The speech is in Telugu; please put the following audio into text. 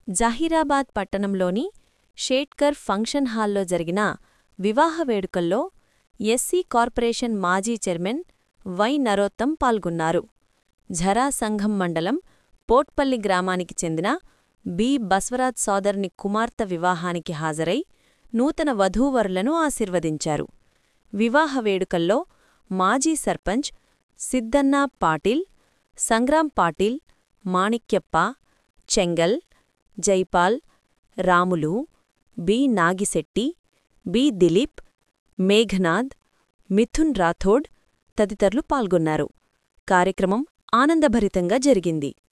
జహీరాబాద్ పట్టణంలోని షేట్కర్ ఫంక్షన్ హాల్లో జరిగిన వివాహ వేడుకల్లో ఎస్సీ కార్పొరేషన్ మాజీ చైర్మన్ వై నరోత్తం పాల్గొన్నారు ఝరా సంఘం మండలం పోట్పల్లి గ్రామానికి చెందిన బి బస్వరాజ్ సోదరుని కుమార్తె వివాహానికి హాజరై నూతన వధూవరులను ఆశీర్వదించారు వివాహ వేడుకల్లో మాజీ సర్పంచ్ సిద్దన్న పాటిల్ సంగ్రామ్ పాటిల్ మాణిక్యప్ప చెంగల్ జైపాల్ రాములు బి నాగిశెట్టి బి దిలీప్ మేఘనాథ్ మిథున్ రాథోడ్ తదితరులు పాల్గొన్నారు కార్యక్రమం ఆనందభరితంగా జరిగింది